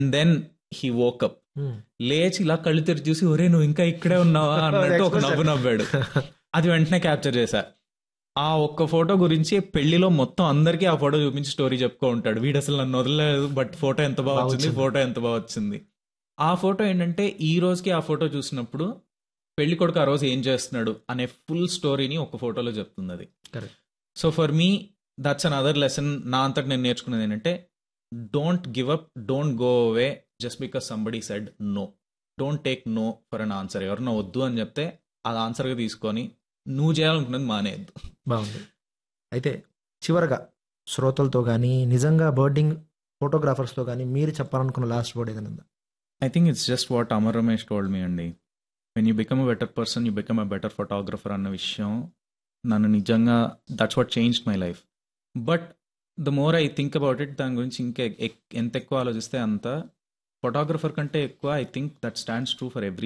Then he woke up లేచి ఇలా కళ్ళు తెరిచి చూసి ఒరే నువ్వు ఇంకా ఇక్కడే ఉన్నావా అన్నట్టు ఒక నవ్వు నవ్వాడు అది వెంటనే క్యాప్చర్ చేశా ఆ ఒక్క ఫోటో గురించి పెళ్లిలో మొత్తం అందరికీ ఆ ఫోటో చూపించి స్టోరీ చెప్పుకో ఉంటాడు వీడు అసలు నన్ను వదలలేదు బట్ ఫోటో ఎంత బాగా వచ్చింది ఫోటో ఎంత బాగా వచ్చింది ఆ ఫోటో ఏంటంటే ఈ రోజుకి ఆ ఫోటో చూసినప్పుడు పెళ్లి కొడుకు ఆ రోజు ఏం చేస్తున్నాడు అనే ఫుల్ స్టోరీని ఒక ఫోటోలో చెప్తుంది అది Correct. So for me that's another lesson నా అంతటి నేను నేర్చుకున్నది ఏంటంటే don't give up don't go away just because somebody said no don't take no for an answer ఎవరన్నా వద్దు అని చెప్తే అది ఆన్సర్గా తీసుకొని నువ్వు చేయాలనుకున్నది మానేయద్దు బాగుంది అయితే చివరగా శ్రోతలతో కానీ నిజంగా బర్డింగ్ ఫోటోగ్రాఫర్స్తో కానీ మీరు చెప్పాలనుకున్న లాస్ట్ వర్డ్ ఏదైనా ఉందా I think it's just what Amar Ramesh told me అండి when you become a better person you become a better photographer అన్న విషయం నన్ను నిజంగా that's what change my life but the more I think about it దాని గురించి ఇంకా ఎక్- ఎంత ఎక్కువ ఆలోచిస్తే అంత ఫోటోగ్రఫర్ కంటే ఎక్కువ I think that stands true for every